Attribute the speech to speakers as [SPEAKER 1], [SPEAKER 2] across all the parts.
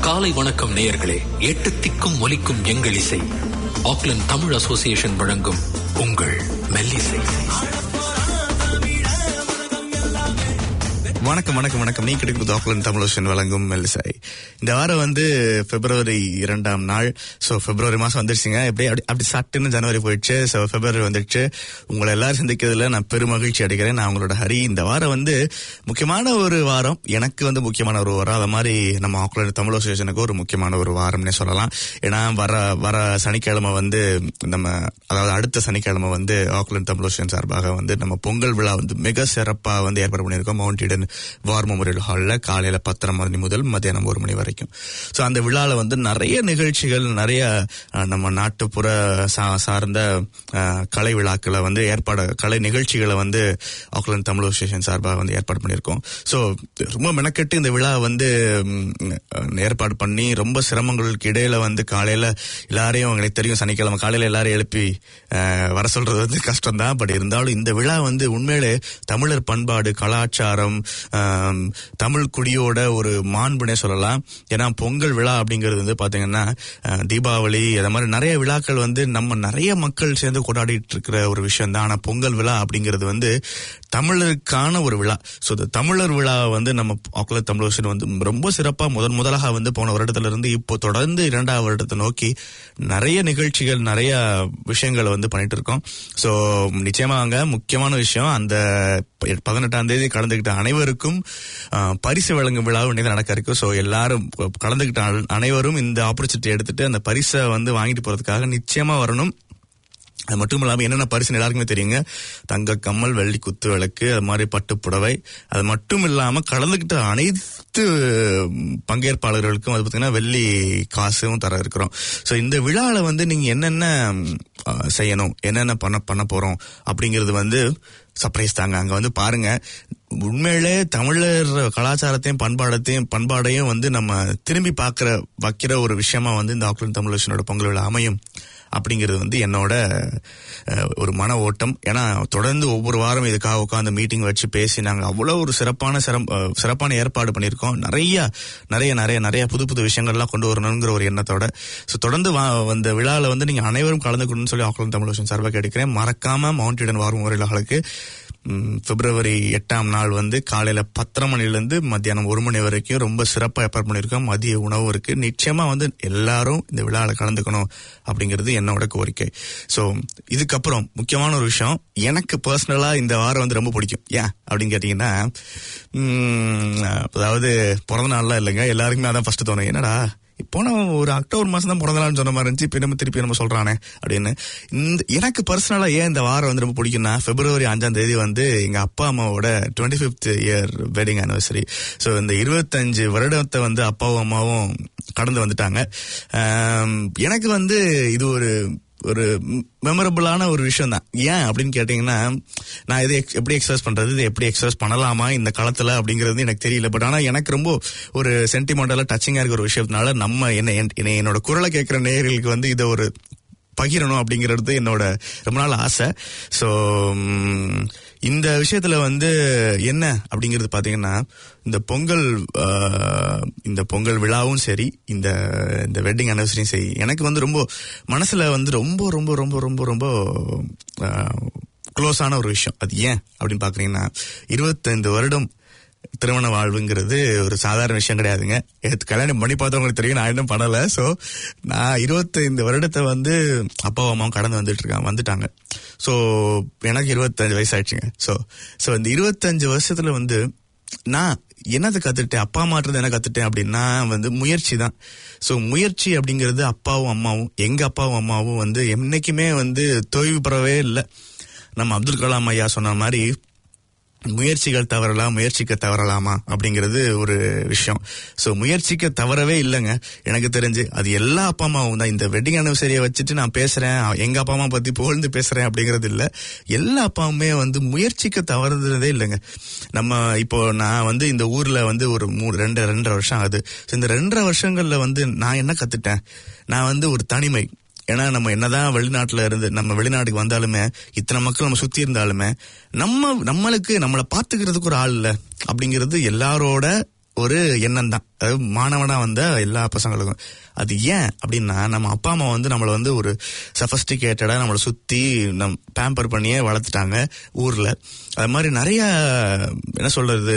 [SPEAKER 1] காலை வணக்கம் நேயர்களே எட்டு திக்கும் ஒலிக்கும் எங்கள் இசை ஆக்லண்ட் தமிழ் அசோசியேஷன் வழங்கும் உங்கள் மெல்லிசை
[SPEAKER 2] வணக்கம் வணக்கம் வணக்கம் நீ கிடைக்கும் ஆக்லண்ட் தமிழோஷன் வழங்கும் மெல்லிசாய் இந்த வாரம் வந்து பிப்ரவரி இரண்டாம் நாள் ஸோ பிப்ரவரி மாசம் வந்துருச்சுங்க எப்படி அப்படி அப்படி சட்டுன்னு ஜனவரி போயிடுச்சு ஸோ பிப்ரவரி வந்துடுச்சு உங்களை எல்லாரும் சந்திக்கிறதுல நான் பெரும் மகிழ்ச்சி அடைகிறேன் நான் உங்களோட ஹரி இந்த வாரம் வந்து முக்கியமான ஒரு வாரம் எனக்கு வந்து முக்கியமான ஒரு வாரம் அது மாதிரி நம்ம ஆக்லண்ட் தமிழ் அசோசியேஷனுக்கு ஒரு முக்கியமான ஒரு வாரம்னே சொல்லலாம் ஏன்னா வர வர சனிக்கிழமை வந்து நம்ம அதாவது அடுத்த சனிக்கிழமை வந்து ஆக்லண்ட் தமிழ் அசோசியேஷன் சார்பாக வந்து நம்ம பொங்கல் விழா வந்து மிக சிறப்பாக வந்து ஏற்பாடு பண்ணியிருக்கோம் மவுண்ட் ஈடன் வார் மெமோரியல் ஹாலில் காலையில் பத்தரை மணி முதல் மத்தியானம் ஒரு மணி வரைக்கும் ஸோ அந்த விழாவில் வந்து நிறைய நிகழ்ச்சிகள் நிறைய அஹ், நம்ம நாட்டுப்புற சா சார்ந்த அஹ், கலை விழாக்களை வந்து ஏற்பாடு கலை நிகழ்ச்சிகளை வந்து ஆக்லாந்து தமிழ் அசோசியேஷன் சார்பாக வந்து ஏற்பாடு பண்ணியிருக்கோம் ஸோ ரொம்ப மெனக்கெட்டு இந்த விழா வந்து ம், அஹ், ஏற்பாடு பண்ணி ரொம்ப சிரமங்களுக்கு இடையில வந்து காலையில் எல்லாரையும் உங்களுக்கு தெரியும் சனிக்கிழமை காலையில் எல்லாரையும் எழுப்பி அஹ், வர சொல்றது வந்து கஷ்டம் தான் பட் இருந்தாலும் இந்த விழா வந்து உண்மையிலே தமிழர் பண்பாடு கலாச்சாரம் ஆம், தமிழ் குடியோட ஒரு மாண்புனே சொல்லலாம் ஏன்னா பொங்கல் விழா அப்படிங்கிறது வந்து பாத்தீங்கன்னா அஹ், தீபாவளி அது மாதிரி நிறைய விழாக்கள் வந்து நம்ம நிறைய மக்கள் சேர்ந்து கொண்டாடிட்டு இருக்கிற ஒரு விஷயம் தான் ஆனா பொங்கல் விழா அப்படிங்கிறது வந்து தமிழருக்கான ஒரு விழா ஸோ இந்த தமிழர் விழா வந்து நம்ம ஆக்குல தமிழ் வந்து ரொம்ப சிறப்பா முதன் முதலாக வந்து போன வருடத்துல இருந்து இப்போ தொடர்ந்து இரண்டாவது வருடத்தை நோக்கி நிறைய நிகழ்ச்சிகள் நிறைய விஷயங்களை வந்து பண்ணிட்டு இருக்கோம் ஸோ நிச்சயமாங்க முக்கியமான விஷயம் அந்த ப- பதினெட்டாம் தேதி கலந்துகிட்ட அனைவருக்கும் ஆஹ், பரிசு வழங்கும் விழாவும் இன்னைக்கு நடக்க இருக்கு ஸோ எல்லாரும் ப- கலந்துகிட்ட அன- அனைவரும் இந்த ஆப்பர்ச்சுனிட்டி எடுத்துட்டு அந்த பரிசை வந்து வாங்கிட்டு போறதுக்காக நிச்சயமா வரணும் அது மட்டும் இல்லாமல் என்னென்ன பரிசு எல்லாருக்குமே தெரியுங்க தங்க கம்மல் வெள்ளி குத்து விளக்கு அது மாதிரி பட்டு புடவை அது மட்டும் இல்லாம கலந்துக்கிட்ட அனைத்து ம், பங்கேற்பாளர்களுக்கும் அது பார்த்தீங்கன்னா வெள்ளி காசும் தர இருக்கிறோம் ஸோ இந்த விழாவில் வந்து நீங்க என்னென்ன ம், ஆ, செய்யணும் என்னென்ன பண்ண பண்ண போறோம் அப்படிங்கிறது வந்து சர்ப்ரைஸ் தாங்க அங்க வந்து பாருங்க உண்மையிலே தமிழர் கலாச்சாரத்தையும் பண்பாடத்தையும் பண்பாடையும் வந்து நம்ம திரும்பி பார்க்கிற வைக்கிற ஒரு விஷயமா வந்து இந்த ஆக்லாந்து தமிழ் பொங்கல் விழா அமையும் அப்படிங்கிறது வந்து என்னோட அஹ், ஒரு மன ஓட்டம் ஏன்னா தொடர்ந்து ஒவ்வொரு வாரம் இதுக்காக உட்காந்து மீட்டிங் வச்சு பேசி நாங்க அவ்வளவு ஒரு சிறப்பான சிரம்- அஹ், சிறப்பான ஏற்பாடு பண்ணியிருக்கோம் நிறைய நிறைய நிறைய நிறைய புது புது விஷயங்கள்லாம் கொண்டு வரணுங்கிற ஒரு எண்ணத்தோட ஸோ தொடர்ந்து வா- அந்த விழாவில் வந்து நீங்க அனைவரும் கலந்துக்கணும்னு சொல்லி ஆக்லாந்து தமிழ் விஷயம் சார்பாக கேட்கிறேன் மறக்காம மவுண்ட் ஈடன் வாரம் முறைகளுக்கு பிப்ரவரி எட்டாம் நாள் வந்து காலையில பத்தரை மணிலேருந்து மத்தியானம் ஒரு மணி வரைக்கும் ரொம்ப சிறப்பாக ஏற்பாடு பண்ணியிருக்கோம் மதிய உணவு இருக்கு நிச்சயமா வந்து எல்லாரும் இந்த விழாவில் கலந்துக்கணும் அப்படிங்கிறது என்னோட கோரிக்கை ஸோ இதுக்கப்புறம் முக்கியமான ஒரு விஷயம் எனக்கு பர்சனலா இந்த வாரம் வந்து ரொம்ப பிடிக்கும் ஏன் அப்படின்னு கேட்டீங்கன்னா உம், அதாவது பிறந்த நாள்லாம் இல்லைங்க எல்லாருக்குமே அதான் ஃபர்ஸ்ட் தோணும் என்னடா போன ஒரு அக்டோபர் மாசம் தான் பிறந்த நாள்னு சொன்ன மாதிரி இருந்துச்சு இப்போ நம்ம திருப்பி நம்ம சொல்றானே அப்படின்னு இந்த எனக்கு பர்சனலா ஏன் இந்த வாரம் வந்து ரொம்ப பிடிக்கும்னா பிப்ரவரி அஞ்சாம் தேதி வந்து எங்க அப்பா அம்மாவோட twenty fifth year wedding anniversary so இந்த இருபத்தஞ்சு வருடத்தை வந்து அப்பாவும் அம்மாவும் கடந்து வந்துட்டாங்க ஆம், எனக்கு வந்து இது ஒரு ஒரு மெமரபிளான ஒரு விஷயம் தான் ஏன் அப்படின்னு கேட்டீங்கன்னா நான் இதை ex- எப்படி எக்ஸ்பிரஸ் பண்றது இதை எப்படி எக்ஸ்பிரஸ் பண்ணலாமா இந்த காலத்துல அப்படிங்கிறது எனக்கு தெரியல பட் ஆனா எனக்கு ரொம்ப ஒரு சென்டிமெண்டலா டச்சிங்கா இருக்கிற ஒரு விஷயத்தினால நம்ம என்ன என்- என்னை- என்னோட குரலை கேட்கிற நேயர்களுக்கு வந்து இதை ஒரு பகிரணும் அப்படிங்கிறது என்னோட ரொம்ப நாள் ஆசை ஸோ இந்த விஷயத்துல வந்து என்ன அப்படிங்கிறது பாத்தீங்கன்னா இந்த பொங்கல் ஆஹ், இந்த பொங்கல் விழாவும் சரி இந்த இந்த வெட்டிங் அனிவர்சரியும் சரி எனக்கு வந்து ரொம்ப மனசுல வந்து ரொம்ப ரொம்ப ரொம்ப ரொம்ப ரொம்ப க்ளோஸான ஒரு விஷயம் அது ஏன் அப்படின்னு பாக்குறீங்கன்னா இருபத்தைந்து வருடம் திருமண வாழ்வுங்கிறது ஒரு சாதாரண விஷயம் கிடையாதுங்க எடுத்து கல்யாணம் பண்ணி பார்த்தவங்களுக்கு தெரியும் நான் இன்னும் பண்ணல ஸோ நான் இருபத்தைந்து வருடத்தை வந்து அப்பாவும் அம்மாவும் கடந்து வந்துட்டு இருக்காங்க வந்துட்டாங்க ஸோ எனக்கு இருபத்தஞ்சு வயசு ஆயிடுச்சுங்க ஸோ ஸோ இந்த இருபத்தஞ்சு வருஷத்துல வந்து நான் என்னதை கத்துட்டேன் அப்பா அம்மாட்டிருந்து என்ன கத்துட்டேன் அப்படின்னா வந்து முயற்சி தான் ஸோ முயற்சி அப்படிங்கிறது அப்பாவும் அம்மாவும் எங்க அப்பாவும் அம்மாவும் வந்து என்னைக்குமே வந்து தொய்வு பெறவே இல்லை நம்ம அப்துல் கலாம் ஐயா சொன்ன மாதிரி முயற்சிகள் தவறலாம் முயற்சிக்க தவறலாமா அப்படிங்கிறது ஒரு விஷயம் ஸோ முயற்சிக்க தவறவே இல்லைங்க எனக்கு தெரிஞ்சு அது எல்லா அப்பா அம்மாவும் தான் இந்த வெட்டிங் அனிவர்சரியை வச்சுட்டு நான் பேசுறேன் எங்க அப்பா அம்மா பத்தி புகழ்ந்து பேசுறேன் அப்படிங்கிறது இல்ல எல்லா அப்பாவுமே வந்து முயற்சிக்க தவறுறதே இல்லைங்க நம்ம இப்போ நான் வந்து இந்த ஊர்ல வந்து ஒரு மூணு ரெண்டு ரெண்டரை வருஷம் ஆகுது So, இந்த ரெண்டரை வருஷங்கள்ல வந்து நான் என்ன கத்துட்டேன் நான் வந்து ஒரு தனிமை ஏன்னா நம்ம என்னதான் வெளிநாட்டுல இருந்து நம்ம வெளிநாட்டுக்கு வந்தாலுமே இத்தனை மக்கள் நம்ம சுத்தி இருந்தாலுமே நம்ம நம்மளுக்கு நம்மளை பார்த்துக்கிறதுக்கு ஒரு ஆள் இல்ல அப்படிங்கிறது எல்லாரோட ஒரு எண்ணம் தான் அதாவது மாணவனா வந்த எல்லா பசங்களுக்கும் அது ஏன் அப்படின்னா நம்ம அப்பா அம்மா வந்து நம்மளை வந்து ஒரு சஃபஸ்டிகேட்டடா நம்மளை சுத்தி நம் பேம்பர் பண்ணியே வளர்த்துட்டாங்க ஊர்ல அது மாதிரி நிறைய என்ன சொல்றது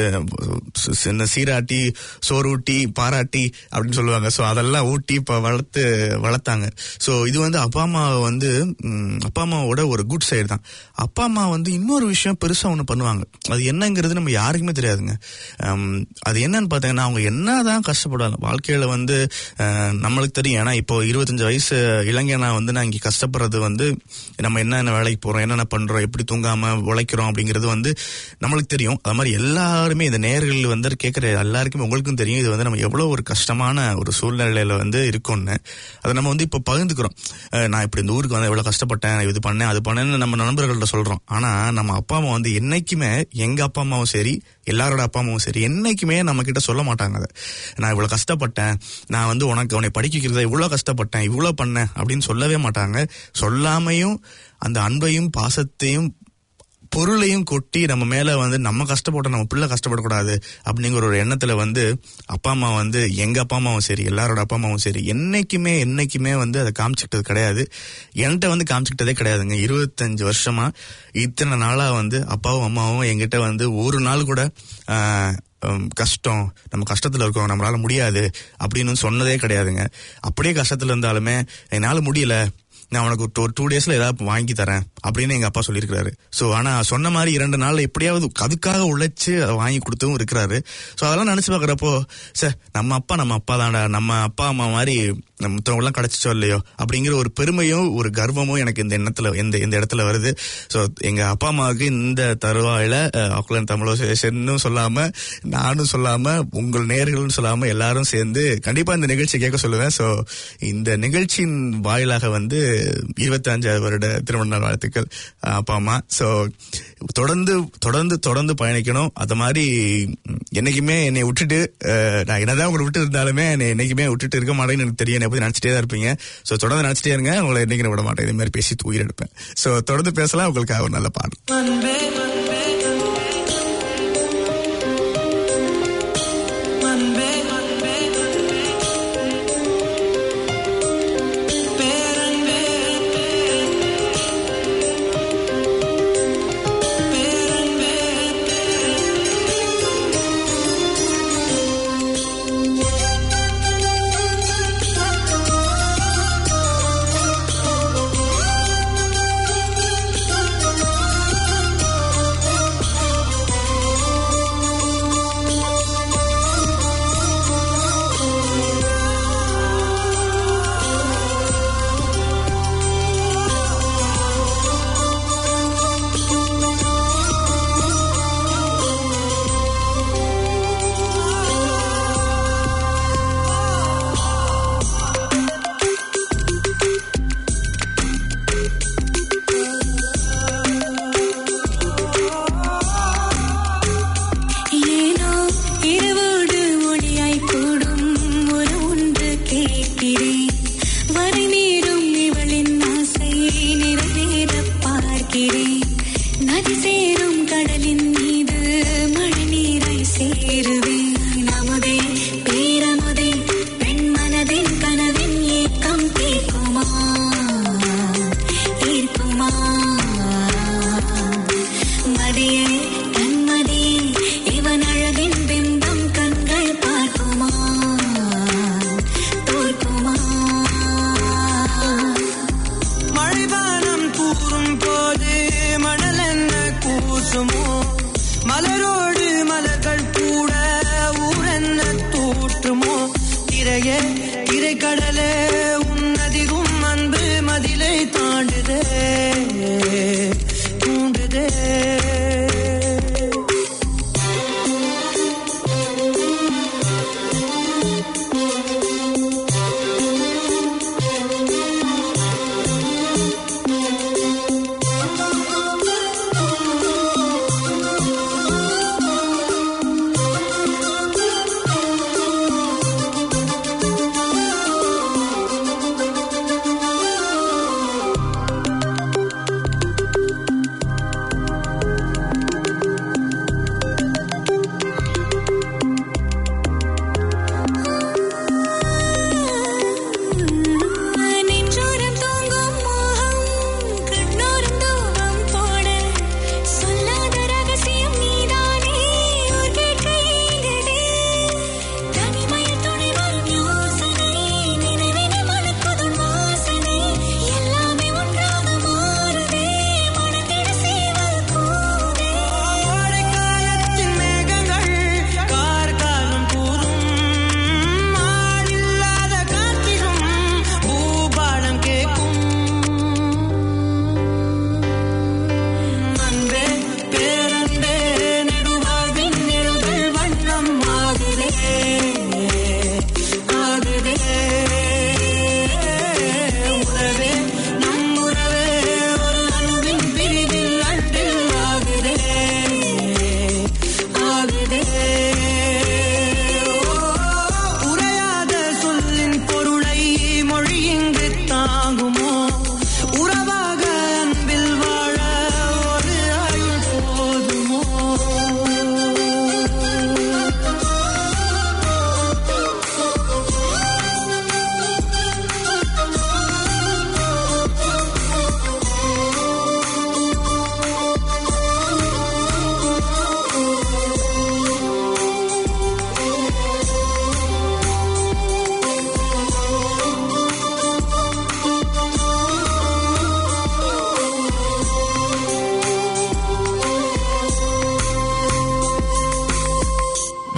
[SPEAKER 2] ச- ச- இந்த சீராட்டி சோறூட்டி பாராட்டி அப்படின்னு சொல்லுவாங்க ஸோ அதெல்லாம் ஊட்டி இப்போ வளர்த்து வளர்த்தாங்க ஸோ இது வந்து அப்பா அம்மா வந்து ம், அப்பா அம்மாவோட ஒரு குட் சைடு தான் அப்பா அம்மா வந்து இன்னொரு விஷயம் பெருசா ஒன்று பண்ணுவாங்க அது என்னங்கிறது நம்ம யாருக்குமே தெரியாதுங்க ஹம், அது என்னன்னு பார்த்தீங்கன்னா அவங்க என்னதான் கஷ்டப்படலாம் வாழ்க்கையில வந்து அஹ், நம்மளுக்கு தெரியும் ஏன்னா இப்போ இருபத்தஞ்சு வயசு இளைஞனா வந்து நான் இங்கே கஷ்டப்படுறது வந்து நம்ம என்னென்ன வேலைக்கு போறோம் என்னென்ன பண்றோம் எப்படி தூங்காம உழைக்கிறோம் அப்படிங்கிறது வந்து நம்மளுக்கு தெரியும் அது மாதிரி எல்லாருமே இந்த நேர்கள் வந்து கேட்குற எல்லாருக்குமே உங்களுக்கும் தெரியும் இது வந்து நம்ம எவ்வளவு ஒரு கஷ்டமான ஒரு சூழ்நிலையில வந்து இருக்கோம்னு அதை நம்ம வந்து இப்போ பகிர்ந்துக்கிறோம் அஹ், நான் இப்படி இந்த ஊருக்கு வந்து எவ்வளவு கஷ்டப்பட்டேன் இது பண்ணேன் அது பண்ணேன்னு நம்ம நண்பர்கள்ட்ட சொல்றோம் ஆனா நம்ம அப்பா அம்மா வந்து என்னைக்குமே எங்க அப்பா அம்மாவும் சரி எல்லாரோட அப்பா அம்மாவும் சரி என்னைக்குமே நம்ம கிட்ட சொல்ல மாட்டாங்க அதை நான் இவ்வளவு கஷ்டப்பட்டேன் நான் வந்து உனக்கு உன்னை படிக்க வைக்கிறத இவ்வளவு கஷ்டப்பட்டேன் இவ்வளவு பண்ணேன் அப்படின்னு சொல்லவே மாட்டாங்க சொல்லாமையும் அந்த அன்பையும் பாசத்தையும் பொருளையும் கொட்டி நம்ம மேல வந்து நம்ம கஷ்டப்பட்ட நம்ம பிள்ளை கஷ்டப்படக்கூடாது அப்படிங்கிற ஒரு எண்ணத்துல வந்து அப்பா அம்மா வந்து எங்க அப்பா அம்மாவும் சரி எல்லாரோட அப்பா அம்மாவும் சரி என்னைக்குமே என்னைக்குமே வந்து அதை காமிச்சுக்கிட்டது கிடையாது என்கிட்ட வந்து காமிச்சுக்கிட்டதே கிடையாதுங்க இருபத்தஞ்சு வருஷமா இத்தனை நாளா வந்து அப்பாவும் அம்மாவும் என்கிட்ட வந்து ஒரு நாள் கூட ஆஹ், ஹம், கஷ்டம் நம்ம கஷ்டத்துல இருக்கோம் நம்மளால முடியாது அப்படின்னு சொன்னதே கிடையாதுங்க அப்படியே கஷ்டத்துல இருந்தாலுமே என்னால முடியல நான் உனக்கு ஒரு- ஒரு டூ டேஸ்ல ஏதாவது வாங்கி தரேன் அப்படின்னு எங்க அப்பா சொல்லியிருக்காரு சோ ஆனா சொன்ன மாதிரி இரண்டு நாள்ல எப்படியாவது அதுக்காக உழைச்சு அதை வாங்கி கொடுத்தும் இருக்கிறாரு சோ அதெல்லாம் நினைச்சு பாக்குறப்போ சார் நம்ம அப்பா நம்ம அப்பா தான்டா நம்ம அப்பா அம்மா மாதிரி மத்தவங்க எல்லாம் கிடைச்சிச்சோ இல்லையோ அப்படிங்கிற ஒரு பெருமையும் ஒரு கர்வமும் எனக்கு இந்த எண்ணத்துல இந்த இந்த இடத்துல வருது சோ எங்க அப்பா அம்மாவுக்கு இந்த தருவாயில ஆக்குலன் தமிழ் சொல்லாம நானும் சொல்லாம உங்கள் நேர்கள்னு சொல்லாம எல்லாரும் சேர்ந்து கண்டிப்பா இந்த நிகழ்ச்சி கேட்க சொல்லுவேன் சோ இந்த நிகழ்ச்சியின் வாயிலாக வந்து இருபத்தி அஞ்சாவது வருட திருமண நாள் வாழ்த்துக்கள் அஹ், அப்பா அம்மா சோ தொடர்ந்து தொடர்ந்து தொடர்ந்து பயணிக்கணும் அது மாதிரி ம், என்னைக்குமே என்னை விட்டுட்டு அஹ், நான் என்னதான் உங்களை விட்டு இருந்தாலுமே என்னை என்னைக்குமே விட்டுட்டு இருக்க மாட்டேன்னு எனக்கு தெரியும் என்னை பத்தி நினைச்சிட்டே தான் இருப்பீங்க சோ தொடர்ந்து நினைச்சிட்டே இருங்க உங்களை என்னைக்கு விட மாட்டேன் இதே மாதிரி பேசி தூயிர் எடுப்பேன் சோ தொடர்ந்து பேசலாம் உங்களுக்காக ஒரு நல்ல பாடல்
[SPEAKER 3] அன்பே அன்பே அன்பே பேரன்பே பேரன்பே
[SPEAKER 4] Thank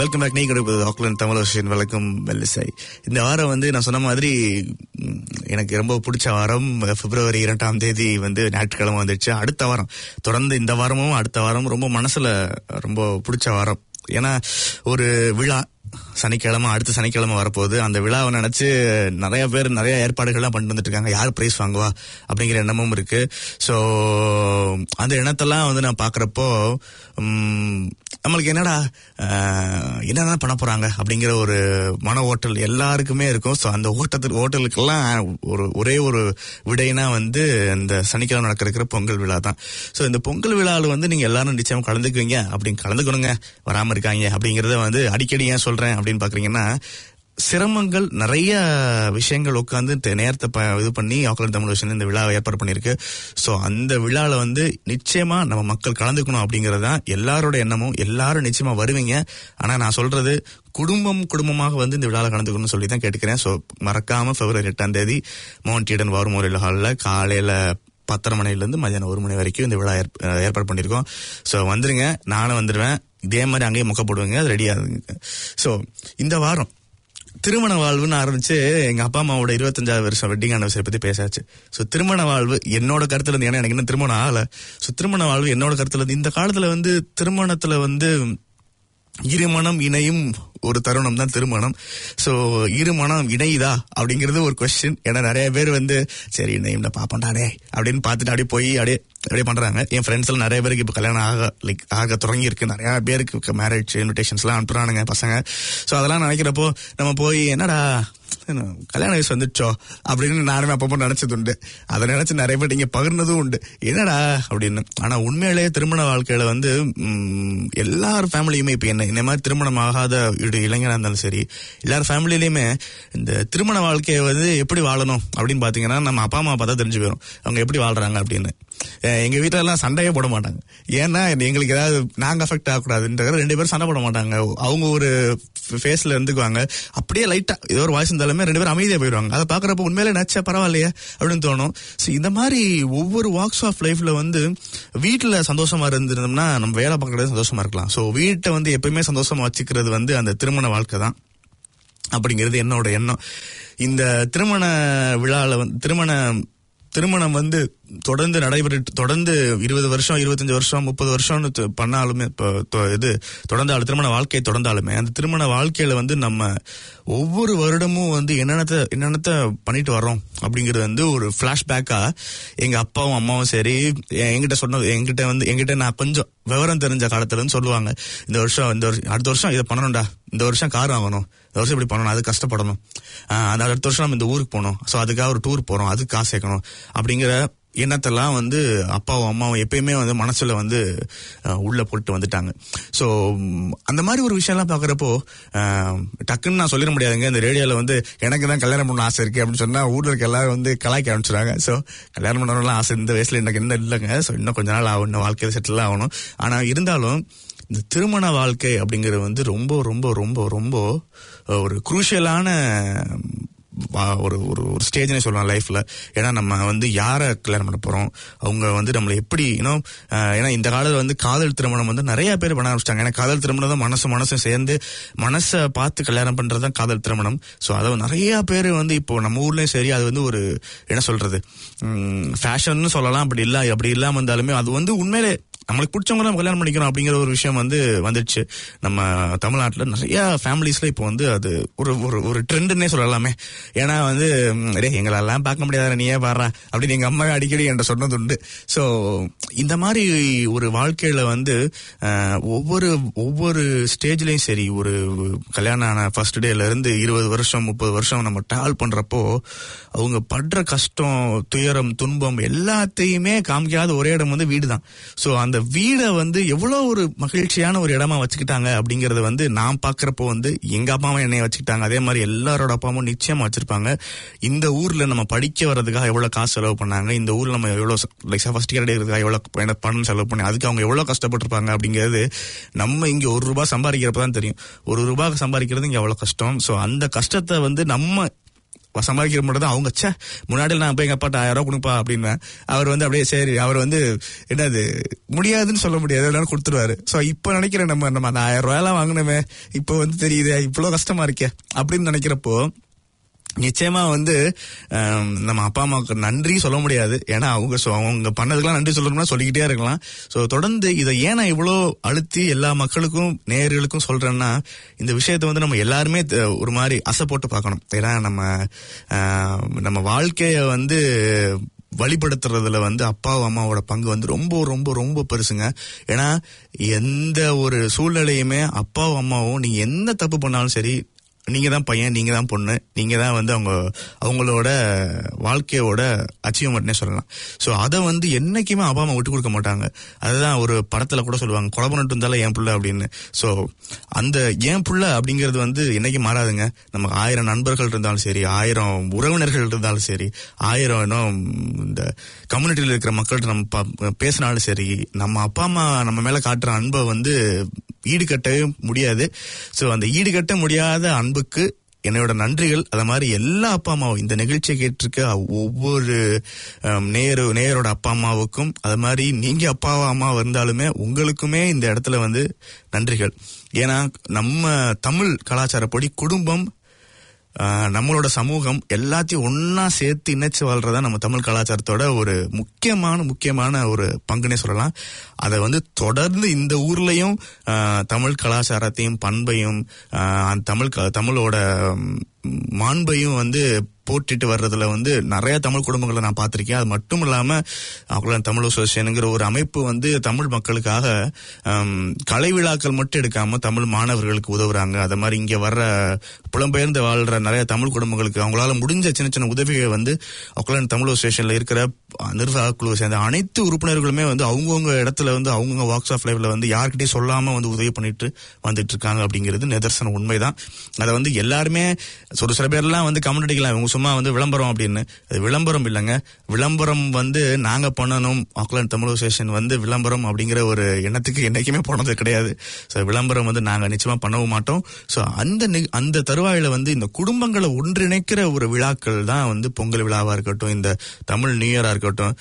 [SPEAKER 2] வெல்கம் பேக் நீ கிடைப்பது ஆக்லாந்து தமிழ் விஷயம் வழக்கம் வெல்லிசை இந்த வாரம் வந்து நான் சொன்ன மாதிரி ம், எனக்கு ரொம்ப பிடிச்ச வாரம் பிப்ரவரி இரண்டாம் தேதி வந்து ஞாயிற்றுக்கிழமை வந்துச்சு அடுத்த வாரம் தொடர்ந்து இந்த வாரமும் அடுத்த வாரமும் ரொம்ப மனசுல ரொம்ப பிடிச்ச வாரம் ஏன்னா ஒரு விழா சனிக்கிழமை அடுத்த சனிக்கிழமை வரப்போகுது அந்த விழாவை நினைச்சு நிறைய பேர் நிறைய ஏற்பாடுகள்லாம் பண்ணிட்டு வந்துட்டு இருக்காங்க யார் பிரைஸ் வாங்குவா அப்படிங்கிற எண்ணமும் இருக்கு ஸோ அந்த எண்ணத்தெல்லாம் வந்து நான் பார்க்குறப்போ நம்மளுக்கு என்னடா ஆஹ், என்னதான் பண்ண போறாங்க அப்படிங்கிற ஒரு மன ஓட்டல் எல்லாருக்குமே இருக்கும் ஸோ அந்த ஓட்டத்தில் ஓட்டலுக்கெல்லாம் ஒரு ஒரே ஒரு விடைனா வந்து இந்த சனிக்கிழமை நடக்கிற பொங்கல் விழா தான் ஸோ இந்த பொங்கல் விழாவில் வந்து நீங்க எல்லாரும் நிச்சயம் கலந்துக்குவீங்க அப்படின்னு கலந்துக்கணுங்க வராம இருக்காங்க அப்படிங்கறத வந்து அடிக்கடி ஏன் சொல்றேன் அப்படின்னு பாக்குறீங்கன்னா சிரமங்கள் நிறைய விஷயங்கள் உட்காந்து நேரத்தை ப- இது பண்ணி ஆக்லாந்து தமிழ் விஷயம் இந்த விழாவை ஏற்பாடு பண்ணியிருக்கு ஸோ அந்த விழாவில் வந்து நிச்சயமா நம்ம மக்கள் கலந்துக்கணும் அப்படிங்கிறது தான் எல்லாரோட எண்ணமும் எல்லாரும் நிச்சயமா வருவீங்க ஆனா நான் சொல்றது குடும்பம் குடும்பமாக வந்து இந்த விழாவில் கலந்துக்கணும்னு சொல்லி தான் கேட்டுக்கிறேன் ஸோ மறக்காம பிப்ரவரி எட்டாம் தேதி மவுண்ட் ஈடன் வார்மோரில் ஹாலில் காலையில பத்தரை மணிலேருந்து மதியானம் ஒரு மணி வரைக்கும் இந்த விழா ஏற்ப- அஹ் ஏற்பாடு பண்ணியிருக்கோம் ஸோ வந்துருங்க நானும் வந்துடுவேன் இதே மாதிரி அங்கேயே முக்க போடுவேங்க அது ரெடியாகுங்க ஸோ இந்த வாரம் திருமண வாழ்வுன்னு ஆரம்பிச்சு எங்க அப்பா அம்மாவோட இருபத்தஞ்சாவது வருஷம் வெட்டிங் ஆனிவர்சரி பத்தி பேசாச்சு ஸோ திருமண வாழ்வு என்னோட கருத்துல இருந்து ஏன்னா எனக்கு இன்னும் திருமணம் ஆகல ஸோ திருமண வாழ்வு என்னோட கருத்துல இருந்து இந்த காலத்துல வந்து திருமணத்துல வந்து இருமணம் இணையும் ஒரு தருணம் தான் திருமணம் ஸோ இருமணம் இணையுதா அப்படிங்கிறது ஒரு கொஸ்டின் ஏன்னா நிறைய பேர் வந்து சரி இணையும் பாப்பண்டாடே அப்படின்னு பார்த்துட்டு அப்படியே போய் அப்படியே அப்படியே பண்றாங்க என் ஃப்ரெண்ட்ஸ் எல்லாம் நிறைய பேருக்கு இப்போ கல்யாணம் ஆக லைக் ஆக தொடங்கி இருக்கு நிறைய பேருக்கு மேரேஜ் இன்விடேஷன்ஸ்லாம் அனுப்புறானுங்க பசங்க ஸோ அதெல்லாம் நினைக்கிறப்போ நம்ம போய் என்னடா என்ன, கல்யாண வயசு வந்துச்சோ அப்படின்னு நானுமே அப்பப்போ நினைச்சது உண்டு அதை நினைச்சு நிறைய பேர் இங்க பகிர்ந்ததும் உண்டு என்னடா அப்படின்னு ஆனா உண்மையிலேயே திருமண வாழ்க்கையில வந்து ம், எல்லார் ஃபேமிலியுமே இப்ப என்ன இந்த மாதிரி திருமணம் ஆகாத இடு- இளைஞரா இருந்தாலும் சரி எல்லார் ஃபேமிலியிலுமே இந்த திருமண வாழ்க்கையை வந்து எப்படி வாழணும் அப்படின்னு பாத்தீங்கன்னா நம்ம அப்பா அம்மா பார்த்தா தெரிஞ்சு போயிடும் அவங்க எப்படி வாழ்றாங்க அப்படின்னு அஹ் எங்க வீட்டுல எல்லாம் சண்டையே போட மாட்டாங்க ஏன்னா எங்களுக்கு ஏதாவது நாங்க அஃபெக்ட் ஆகக்கூடாதுன்ற ரெண்டு பேரும் சண்டை போட மாட்டாங்க அவங்க ஒரு ஃபேஸ்ல இருந்துக்குவாங்க அப்படியே லைட்டா ஏதோ ஒரு வாய்ஸ் இருந்தாலுமே ரெண்டு பேரும் அமைதியா போயிடுவாங்க அதை பாக்குறப்ப உண்மையிலே நச்ச பரவாயில்லையே அப்படின்னு தோணும் ஸோ இந்த மாதிரி ஒவ்வொரு வாக்ஸ் ஆஃப் லைஃப்ல வந்து வீட்டுல சந்தோஷமா இருந்திருந்தோம்னா நம்ம வேலை பார்க்கறது சந்தோஷமா இருக்கலாம் ஸோ வீட்டை வந்து எப்பயுமே சந்தோஷமா வச்சுக்கிறது வந்து அந்த திருமண வாழ்க்கை தான் அப்படிங்கிறது என்னோட எண்ணம் இந்த திருமண விழால வந்து திருமண திருமணம் வந்து தொடர்ந்து நடைபெற்று தொடர்ந்து இருபது வருஷம் இருபத்தஞ்சு வருஷம் முப்பது வருஷம்னு து- பண்ணாலுமே இப்போ தொ- இது தொடர்ந்தாலும் திருமண வாழ்க்கை தொடர்ந்தாலுமே அந்த திருமண வாழ்க்கையில வந்து நம்ம ஒவ்வொரு வருடமும் வந்து என்னென்னத்தை என்னென்னத்தை பண்ணிட்டு வர்றோம் அப்படிங்கிறது வந்து ஒரு பிளாஷ்பேக்கா எங்க அப்பாவும் அம்மாவும் சரி எ- என்கிட்ட சொன்னது என்கிட்ட வந்து என்கிட்ட நான் கொஞ்சம் விவரம் தெரிஞ்ச காலத்துல இருந்து சொல்லுவாங்க இந்த வருஷம் இந்த வருஷம் அடுத்த வருஷம் இதை பண்ணணும்டா இந்த வருஷம் கார் வாங்கணும் இந்த வருஷம் இப்படி பண்ணணும் அது கஷ்டப்படணும் ஆஹ் அந்த அடுத்த வருஷம் நம்ம இந்த ஊருக்கு போகணும் ஸோ அதுக்காக ஒரு டூர் போறோம் அதுக்கு காசு சேர்க்கணும் அப்படிங்கிற எண்ணத்தெல்லாம் வந்து அப்பாவும் அம்மாவும் எப்பயுமே வந்து மனசுல வந்து அஹ், உள்ள போட்டு வந்துட்டாங்க ஸோ அந்த மாதிரி ஒரு விஷயம்லாம் பார்க்குறப்போ டக்குன்னு நான் சொல்லிட முடியாதுங்க இந்த ரேடியோவில் வந்து எனக்கு தான் கல்யாணம் பண்ண ஆசை இருக்கு அப்படின்னு சொன்னா ஊர்ல இருக்க எல்லாரும் வந்து கலாய்க்க ஆரம்பிச்சிடுறாங்க ஸோ கல்யாணம் பண்ணணும்லாம் ஆசை இந்த வயசுல எனக்கு என்ன இல்லைங்க ஸோ இன்னும் கொஞ்ச நாள் ஆகும் இன்னும் வாழ்க்கையில் செட்டில் ஆகணும் ஆனா இருந்தாலும் இந்த திருமண வாழ்க்கை அப்படிங்கிறது வந்து ரொம்ப ரொம்ப ரொம்ப ரொம்ப அஹ், ஒரு குரூஷியலான வா- ஒரு ஒரு ஒரு ஸ்டேஜ்னே சொல்லலாம் லைஃப்ல ஏன்னா நம்ம வந்து யாரை கல்யாணம் பண்ண போறோம் அவங்க வந்து நம்மளை எப்படி இன்னும் ஏன்னா இந்த காலத்துல வந்து காதல் திருமணம் வந்து நிறைய பேர் பண்ண ஆரம்பிச்சிட்டாங்க ஏன்னா காதல் திருமணம் தான் மனசு மனசும் சேர்ந்து மனசை பார்த்து கல்யாணம் பண்றது தான் காதல் திருமணம் ஸோ அதை நிறைய பேர் வந்து இப்போ நம்ம ஊர்லயும் சரி அது வந்து ஒரு என்ன சொல்றது ஃபேஷன்னு சொல்லலாம் அப்படி இல்ல அப்படி இல்லாம இருந்தாலுமே அது வந்து உண்மையிலே நம்மளுக்கு பிடிச்சவங்க நம்ம கல்யாணம் பண்ணிக்கணும் அப்படிங்கிற ஒரு விஷயம் வந்து வந்துடுச்சு நம்ம தமிழ்நாட்டில் நிறைய ஃபேமிலிஸ்ல இப்போ வந்து அது ஒரு ஒரு ஒரு ட்ரெண்டுன்னே சொல்லலாமே ஏன்னா வந்து ம், டேய் எங்களெல்லாம் பார்க்க முடியாத நீயே பாடுறா அப்படின்னு எங்க அம்மா அடிக்கடி என்கிட்ட சொன்னது உண்டு ஸோ இந்த மாதிரி ஒரு வாழ்க்கையில வந்து அஹ், ஒவ்வொரு ஒவ்வொரு ஸ்டேஜ்லயும் சரி ஒரு கல்யாணம் ஆன ஃபர்ஸ்ட் டேல இருந்து இருபது வருஷம் முப்பது வருஷம் நம்ம டிராவல் பண்றப்போ அவங்க படுற கஷ்டம் துயரம் துன்பம் எல்லாத்தையுமே காமிக்காத ஒரே இடம் வந்து வீடு தான் ஸோ அந்த வீடை வந்து எவ்வளவு ஒரு மகிழ்ச்சியான ஒரு இடமா வச்சுக்கிட்டாங்க அப்படிங்கறத வந்து நான் பாக்குறப்போ வந்து எங்க அப்பா அம்மா என்னைய வச்சுக்கிட்டாங்க அதே மாதிரி எல்லாரோட அப்பா அம்மா நிச்சயமா வச்சிருப்பாங்க இந்த ஊர்ல நம்ம படிக்க வர்றதுக்காக எவ்வளவு காசு செலவு பண்ணாங்க இந்த ஊர்ல நம்ம எவ்வளவு லைக் ஃபர்ஸ்ட் இயர் எடுக்கிறதுக்காக எவ்வளவு பண- பணம் செலவு பண்ணி அதுக்கு அவங்க எவ்வளவு கஷ்டப்பட்டிருப்பாங்க அப்படிங்கிறது நம்ம இங்க ஒரு ரூபாய் சம்பாதிக்கிறப்ப தான் தெரியும் ஒரு ரூபாய் சம்பாதிக்கிறது இங்க எவ்வளவு கஷ்டம் ஸோ அந்த கஷ்டத்தை வந்து நம்ம சம்பாதிக்கிற மட்டும் தான் அவங்க ச்சே முன்னாடி நான் போய் எங்க அப்பாட்ட ஆயிரம் ரூபாய் கொடுப்பா அப்படின்னு அவர் வந்து அப்படியே சரி அவர் வந்து என்னது முடியாதுன்னு சொல்ல முடியாது எல்லாம் கொடுத்துருவாரு சோ இப்போ நினைக்கிறேன் நம்ம நம்ம அந்த ஆயிரம் ரூபாயெல்லாம் வாங்கினோமே இப்போ வந்து தெரியுது இவ்வளவு கஷ்டமா இருக்கே அப்படின்னு நினைக்கிறப்போ நிச்சயமா வந்து ஆம், நம்ம அப்பா அம்மாவுக்கு நன்றி சொல்ல முடியாது ஏன்னா அவங்க சொ- அவங்க பண்ணதுக்கெல்லாம் நன்றி சொல்லணும்னா சொல்லிக்கிட்டே இருக்கலாம் சோ தொடர்ந்து இதை ஏன் நான் இவ்வளோ அழுத்தி எல்லா மக்களுக்கும் நேயர்களுக்கும் சொல்றேன்னா இந்த விஷயத்தை வந்து நம்ம எல்லாருமே த- ஒரு மாதிரி அசை போட்டு பார்க்கணும் ஏன்னா நம்ம ஆம், நம்ம வாழ்க்கைய வந்து வழிபடுத்துறதுல வந்து அப்பாவும் அம்மாவோட பங்கு வந்து ரொம்ப ரொம்ப ரொம்ப பெருசுங்க ஏன்னா எந்த ஒரு சூழ்நிலையுமே அப்பாவும் அம்மாவும் நீங்க என்ன தப்பு பண்ணாலும் சரி நீங்க தான் பையன் நீங்க தான் பொண்ணு நீங்க தான் வந்து அவங்க அவங்களோட வாழ்க்கையோட அச்சீவ்மெண்ட்னே சொல்லலாம் ஸோ அதை வந்து என்னைக்குமே அப்பா அம்மா விட்டு கொடுக்க மாட்டாங்க அதுதான் ஒரு படத்துல கூட சொல்லுவாங்க கொலை பண்ணிட்டு இருந்தாலும் என் புள்ள அப்படின்னு ஸோ அந்த என் புள்ள அப்படிங்கிறது வந்து என்னைக்கும் மாறாதுங்க நமக்கு ஆயிரம் நண்பர்கள் இருந்தாலும் சரி ஆயிரம் உறவினர்கள் இருந்தாலும் சரி ஆயிரம் இன்னும் இந்த கம்யூனிட்டியில் இருக்கிற மக்கள்கிட்ட நம்ம ப- பேசினாலும் சரி நம்ம அப்பா அம்மா நம்ம மேல காட்டுற அன்பை வந்து ஈடுகட்டவே முடியாது ஸோ அந்த ஈடுகட்ட முடியாத அன்புக்கு என்னோட நன்றிகள் அத மாதிரி எல்லா அப்பா அம்மாவும் இந்த நிகழ்ச்சியை கேட்டிருக்க ஒவ்வொரு ஹம், நேரு நேயரோட அப்பா அம்மாவுக்கும் அது மாதிரி நீங்க அப்பாவா அம்மா இருந்தாலுமே உங்களுக்குமே இந்த இடத்துல வந்து நன்றிகள் ஏன்னா நம்ம தமிழ் கலாச்சாரப்படி குடும்பம் ஆஹ், நம்மளோட சமூகம் எல்லாத்தையும் ஒன்னா சேர்த்து இணைச்சு வாழ்றதா நம்ம தமிழ் கலாச்சாரத்தோட ஒரு முக்கியமான முக்கியமான ஒரு பங்குனே சொல்லலாம் அதை வந்து தொடர்ந்து இந்த ஊர்லயும் ஆஹ், தமிழ் கலாச்சாரத்தையும் பண்பையும் ஆஹ், அந்த தமிழ் க- தமிழோட ம், மாண்பையும் வந்து போட்டிட்டு வர்றதுல வந்து நிறைய தமிழ் குடும்பங்களை நான் பார்த்திருக்கேன் அது மட்டும் இல்லாம அவங்கள தமிழ் அசோசியேஷனுங்கிற ஒரு அமைப்பு வந்து தமிழ் மக்களுக்காக ஆம், கலை விழாக்கள் மட்டும் எடுக்காம தமிழ் மாணவர்களுக்கு உதவுறாங்க அது மாதிரி இங்க வர்ற புலம்பெயர்ந்து வாழ்ற நிறைய தமிழ் குடும்பங்களுக்கு அவங்களால முடிஞ்ச சின்ன சின்ன உதவிகளை வந்து ஒக்கலாண்ட் தமிழ் அசோசியேஷன்ல இருக்கிற நிர்வாக குழுவை சேர்ந்த அனைத்து உறுப்பினர்களுமே வந்து அவங்கவுங்க இடத்துல வந்து அவங்கவுங்க வாக்ஸ் ஆஃப் லைஃப்ல வந்து யார்கிட்டயும் சொல்லாம வந்து உதவி பண்ணிட்டு வந்துட்டு இருக்காங்க அப்படிங்கிறது நிதர்சன உண்மைதான் அதை வந்து எல்லாருமே ஒரு சில பேர்லாம் வந்து கமெண்ட் அடிக்கலாம் இவங்க சும்மா வந்து விளம்பரம் அப்படின்னு அது விளம்பரம் இல்லைங்க விளம்பரம் வந்து நாங்க பண்ணணும் ஆக்லாண்ட் தமிழ் அசோசியேஷன் வந்து விளம்பரம் அப்படிங்கிற ஒரு எண்ணத்துக்கு என்னைக்குமே போனது கிடையாது ஸோ விளம்பரம் வந்து நாங்க நிச்சயமா பண்ணவும் மாட்டோம் ஸோ அந்த நி- அந்த தருவாயில வந்து இந்த குடும்பங்களை ஒன்றிணைக்கிற ஒரு விழாக்கள் தான் வந்து பொங்கல் விழாவா இருக்கட்டும் இந்த தமிழ் நியூ இயரா இருக்கட்டும்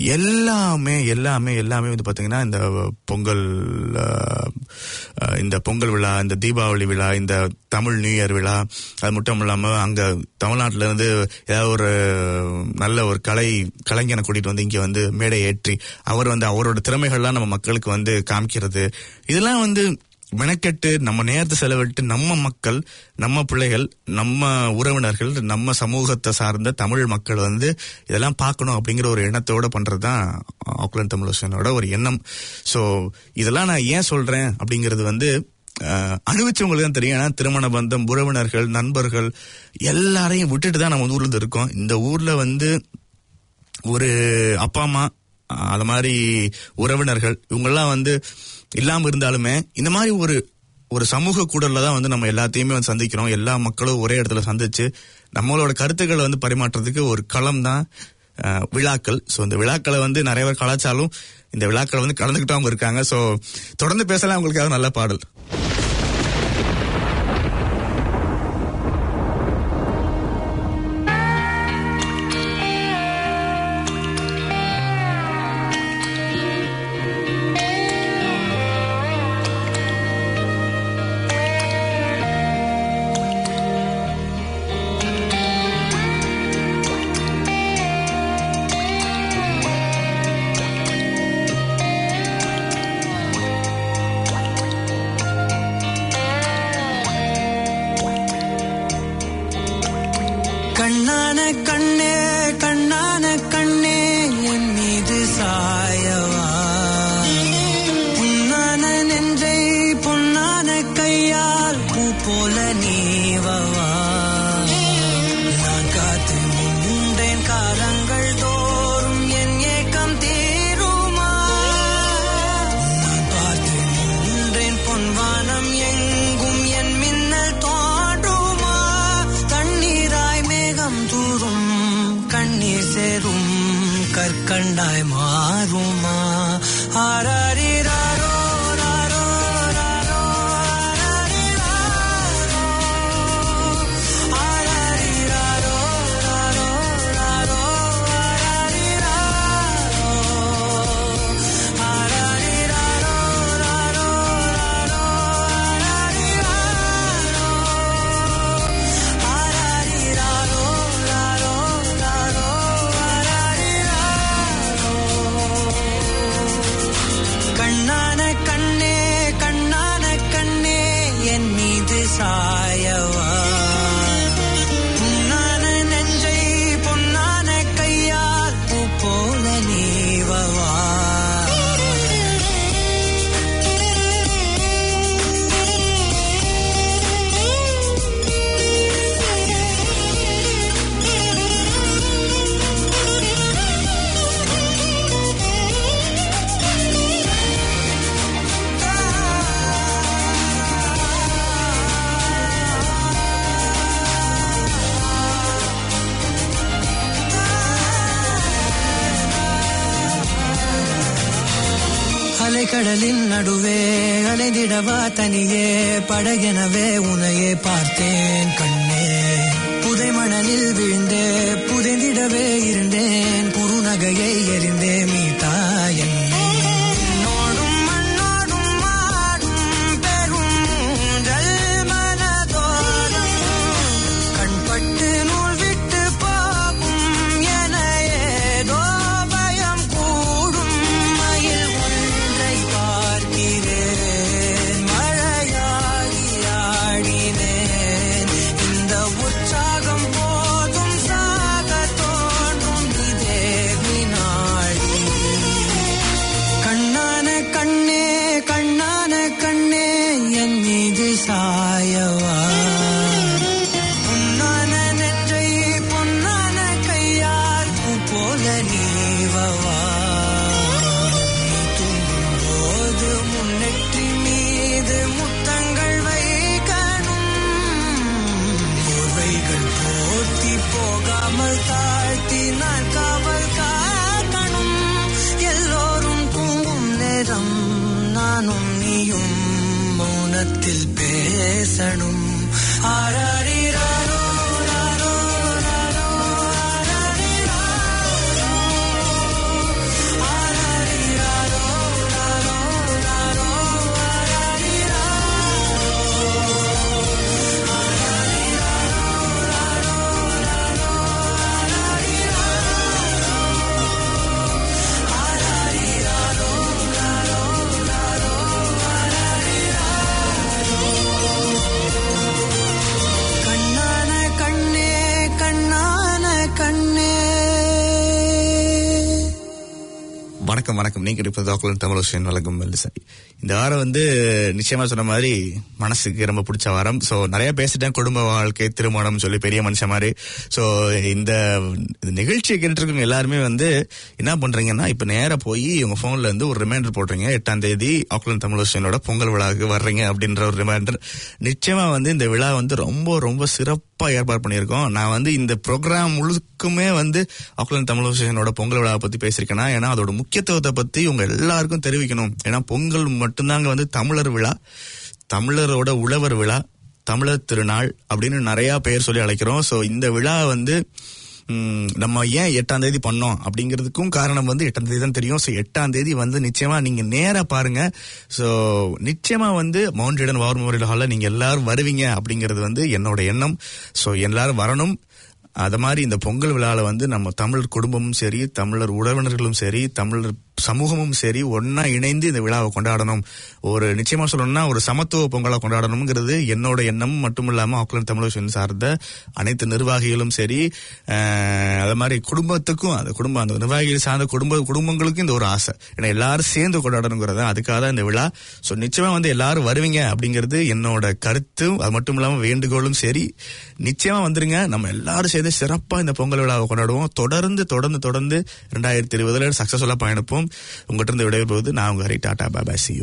[SPEAKER 2] எல்லாமே எல்லாமே எல்லாமே வந்து பாத்தீங்கன்னா இந்த பொங்கல் அஹ், அஹ், இந்த பொங்கல் விழா இந்த தீபாவளி விழா இந்த தமிழ் நியூ இயர் விழா அது மட்டும் இல்லாம அங்க தமிழ்நாட்டுல இருந்து ஏதாவது ஒரு நல்ல ஒரு கலை கலைஞனை கூட்டிட்டு வந்து இங்க வந்து மேடை ஏற்றி அவர் வந்து அவரோட திறமைகள்லாம் நம்ம மக்களுக்கு வந்து காமிக்கிறது இதெல்லாம் வந்து மெனக்கெட்டு நம்ம நேரத்தை செலவிட்டு நம்ம மக்கள் நம்ம பிள்ளைகள் நம்ம உறவினர்கள் நம்ம சமூகத்தை சார்ந்த தமிழ் மக்கள் வந்து இதெல்லாம் பார்க்கணும் அப்படிங்கிற ஒரு எண்ணத்தோட பண்றது தான் ஆக்லாண்ட் தமிழ் அசோசியேஷனோட ஒரு எண்ணம் ஸோ இதெல்லாம் நான் ஏன் சொல்றேன் அப்படிங்கிறது வந்து அஹ், அனுபவிச்சவங்களுக்கு தான் தெரியும் ஏன்னா திருமண பந்தம் உறவினர்கள் நண்பர்கள் எல்லாரையும் விட்டுட்டு தான் நம்ம ஊர்ல இருந்து இருக்கோம் இந்த ஊர்ல வந்து ஒரு அப்பா அம்மா அஹ், அது மாதிரி உறவினர்கள் இவங்கெல்லாம் வந்து இல்லாம இருந்தாலுமே இந்த மாதிரி ஒரு ஒரு சமூக கூடல்ல தான் வந்து நம்ம எல்லாத்தையுமே வந்து சந்திக்கிறோம் எல்லா மக்களும் ஒரே இடத்துல சந்திச்சு நம்மளோட கருத்துக்களை வந்து பரிமாற்றத்துக்கு ஒரு களம் தான் அஹ், விழாக்கள் ஸோ இந்த விழாக்களை வந்து நிறைய பேர் கலாச்சாரம் இந்த விழாக்களை வந்து கலந்துக்கிட்டு அவங்க இருக்காங்க ஸோ தொடர்ந்து பேசலாம் உங்களுக்காக நல்ல பாடல்
[SPEAKER 3] கண்ணான கண்ணே கண்ணான கண்ணே என் மீது சாயவா புண்ணான நெஞ்சை பொன்னான கையால் பூ போல நீவவா நான் காத்து நின்றேன் காலங்கள் தோறும் என் ஏக்கம் தீருமா நான் பார்த்து நின்றேன் பொன்வானம் எங்கும் என் மின்னல் தோன்றுமா தண்ணீராய் மேகம் தூரும் கண்ணீர் சேரும் கற்கண்டாய் மாறுமா ஆராரிராரோ ராரோ ராரோ ஆராரிராரோ ஆராரிராரோ கடலின் நடுவே அலைந்திடவா தனியே படகெனவே உனையே பார்த்தேன் கண்ணே புதை மணலில் விழுந்தே புதைந்திடவே இருந்தேன் குறுநகையை எறிந்தே மீட்டா என்னை என்னோடும் மண்ணோடும் மாடும் பெரும் ஊஞ்சல் மனதோரம் கண்பட்டு நூல் விட்டு போகும் என ஏதோ பயம் கூடும் மயில் ஒன்றை பார்க்கிறேன் மழையாகி ஆடினேன் இந்த உற்சாகம் போதும் சாக தோன்றும் இதே வினாடி கண்ணான கண்ணே கண்ணான கண்ணே என் மீது சாயவா பொன்னான நெற்றை பொன்னான கையால் பூ போல நீவவா நீ தூங்கும் போது முன்னெற்றி மீது முத்தங்கள் வைக்கணும் போர்வைகள் போர்த்தி போகாமல் தாழ்த்தி நான் காவல் காக்கணும் எல்லோரும் தூங்கும் நேரம் நானும் நீயும் மௌனத்தில் பேசணும் ஆராரிராரோ, ராரோ, ராரோ, ஆராரிராரோ. ஆராரிராரோ, ராரோ, ராரோ, கண்ணான கண்ணே கண்ணான கண்ணே
[SPEAKER 2] வணக்கம் வணக்கம் நீங்க இருப்பது ஆக்குலன் தமிழ் வழங்கும் மெல்லிசை இந்த வாரம் வந்து நிச்சயமா சொன்ன மாதிரி மனசுக்கு ரொம்ப பிடிச்ச வாரம் சோ நிறைய பேசிட்டேன் குடும்ப வாழ்க்கை திருமணம் சொல்லி பெரிய மனுஷன் மாதிரி சோ இந்த இந்த நிகழ்ச்சியை கேட்டு இருக்கவங்க எல்லாருமே வந்து என்ன பண்றீங்கன்னா இப்ப நேரா போய் உங்க போன்ல இருந்து ஒரு ரிமைண்டர் போடுறீங்க எட்டாம் தேதி ஆக்குலன் தமிழ் பொங்கல் விழாவுக்கு வர்றீங்க அப்படின்ற ஒரு ரிமைண்டர் நிச்சயமா வந்து இந்த விழா வந்து ரொம்ப ரொம்ப சிறப்பா ஏற்பாடு பண்ணியிருக்கோம் நான் வந்து இந்த ப்ரோக்ராம் முழுக்குமே வந்து ஆக்லாந்து தமிழ் அசோசியேஷனோட பொங்கல் விழாவை பத்தி பேசியிருக்கேன்னா ஏன்னா அதோட முக்கியத்துவத்தை பத்தி உங்க எல்லாருக்கும் தெரிவிக்கணும் ஏன்னா பொங்கல் மட்டும்தாங்க வந்து தமிழர் விழா தமிழரோட உழவர் விழா தமிழர் திருநாள் அப்படின்னு நிறைய பெயர் சொல்லி அழைக்கிறோம் சோ இந்த விழா வந்து ம், நம்ம ஏன் எட்டாம் தேதி பண்ணோம் அப்படிங்கிறதுக்கும் காரணம் வந்து எட்டாம் தேதி தான் தெரியும் ஸோ எட்டாம் தேதி வந்து நிச்சயமா நீங்க நேரா பாருங்க ஸோ நிச்சயமா வந்து மவுண்ட் ரிடன் வார் மெமோரியல் ஹாலில் நீங்க எல்லாரும் வருவீங்க அப்படிங்கிறது வந்து என்னோட எண்ணம் ஸோ எல்லாரும் வரணும் அது மாதிரி இந்த பொங்கல் விழாவில் வந்து நம்ம தமிழர் குடும்பமும் சரி தமிழர் உறவினர்களும் சரி தமிழர் சமூகமும் சரி ஒன்னா இணைந்து இந்த விழாவை கொண்டாடணும் ஒரு நிச்சயமா சொல்லணும்னா ஒரு சமத்துவ பொங்கலை கொண்டாடணுங்கிறது என்னோட எண்ணம் மட்டும் இல்லாம ஆக்லாந்து தமிழ் சார்ந்த அனைத்து நிர்வாகிகளும் சரி அஹ், அது மாதிரி குடும்பத்துக்கும் அந்த குடும்பம் அந்த நிர்வாகிகள் சார்ந்த குடும்ப குடும்பங்களுக்கும் இந்த ஒரு ஆசை ஏன்னா எல்லாரும் சேர்ந்து கொண்டாடணுங்கிறது அதுக்காக தான் இந்த விழா ஸோ நிச்சயமா வந்து எல்லாரும் வருவீங்க அப்படிங்கிறது என்னோட கருத்தும் அது மட்டும் இல்லாம வேண்டுகோளும் சரி நிச்சயமா வந்துருங்க நம்ம எல்லாரும் சேர்ந்து சிறப்பா இந்த பொங்கல் விழாவை கொண்டாடுவோம் தொடர்ந்து தொடர்ந்து தொடர்ந்து ரெண்டாயிரத்தி இருபதுல சக்சஸ்ஃபுல்லா பயணிப்போம் உங்ககிட்ட இருந்து விடைபெறுவது நான் உங்க ஹரி டாடா பாபா சியூ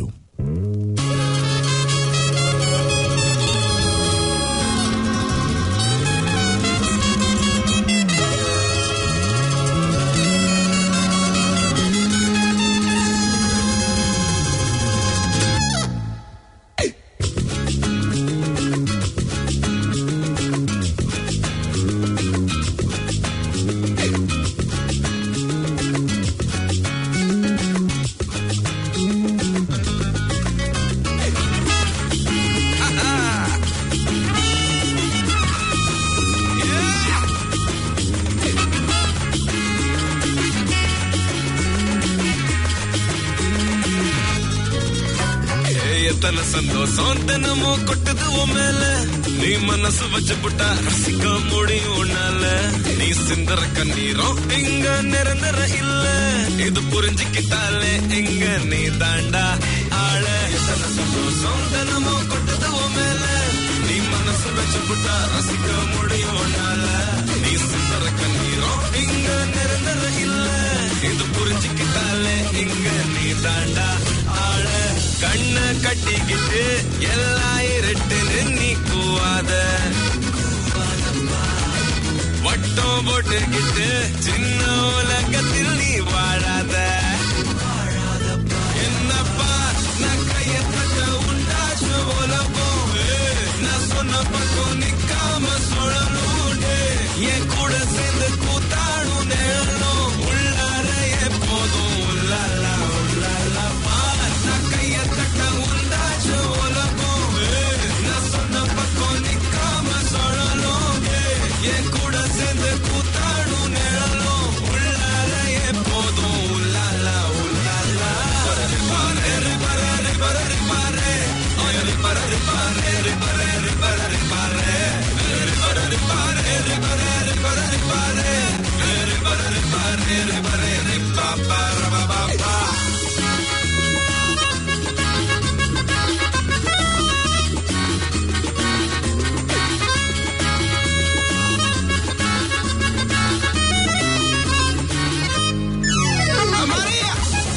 [SPEAKER 4] ஏய், எத்தனை சந்தோஷம் தினமும் கொட்டுது உன் மேல நீ மனசு வச்சு புட்டா ரசிக்க முடியும் உன்னால நீ சிந்தற கண்ணீரும் இங்க நிரந்தர இல்ல இது புரிஞ்சுக்கிட்டாலே இங்க நீ தாண்டா ஆள எத்தனை சந்தோஷம் தினமும் கொட்டுது உன் மேல நீ மனசு வச்சு புட்டா ரசிக்க முடியும் உன்னால நீ சிந்தற கண்ணீரும் இங்க நிரந்தர இல்ல இது புரிஞ்சுக்கிட்டாலே இங்க நீ தாண்டா ஆள கண்ண கட்டிக்கிட்டு எல்லாம் இருட்டுன்னு நீ கூவாத வட்டம் போட்டுக்கிட்டு சின்ன உலகத்தில் நீ வாழாத என்னப்பா சொன்ன பக்கம் நிக்காம சொல்லணும் என் கூட சேர்ந்து கூத்தாடும் நேரம் உள்ளார எப்போதும் உள்ளாலா உள்ளாலா பார்த்தா கைய தட்ட உண்டாச்சு உலகம் ஏய், நான் சொன்ன பக்கம் நிக்காம சொல்லணும் என் கூட சேர்ந்து கூத்தாடும் நேரம் உள்ளார எப்போதும் உள்ளாலா உள்ளாலா பாரு பாரு பாரு பாரு Maria!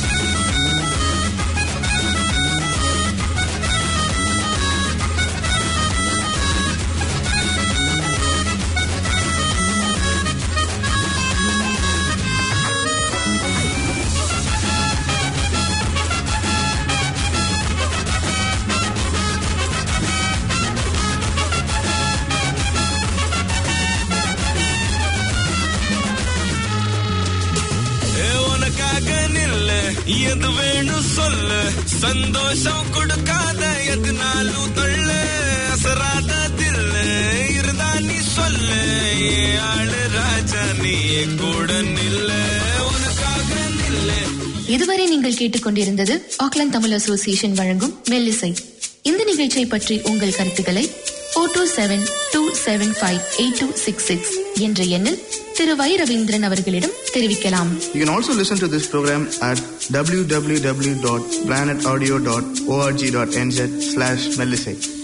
[SPEAKER 4] ஏ, உனக்காக நில்ல எது வேணும் சொல்லு சந்தோஷம் கொடுக்காத எதுனாலும் தொல்ல அசராத தில்ல இருந்தா நீ சொல்லு ஏ ஆளு ராஜா நீ என் கூட நில்ல உனக்காக நில்ல
[SPEAKER 5] இதுவரை நீங்கள் கேட்டுக்கொண்டிருந்தது ஆக்லாந்து தமிழ் அசோசியேஷன் வழங்கும் மெல்லிசை இந்த நிகழ்ச்சியை பற்றி உங்கள் கருத்துக்களை four two seven two seven five eight two six six என்ற எண்ணில் திரு வை ரவீந்திரன் அவர்களிடம் தெரிவிக்கலாம்
[SPEAKER 6] You can also listen to this program at www.planetaudio.org.nz slash Melisate.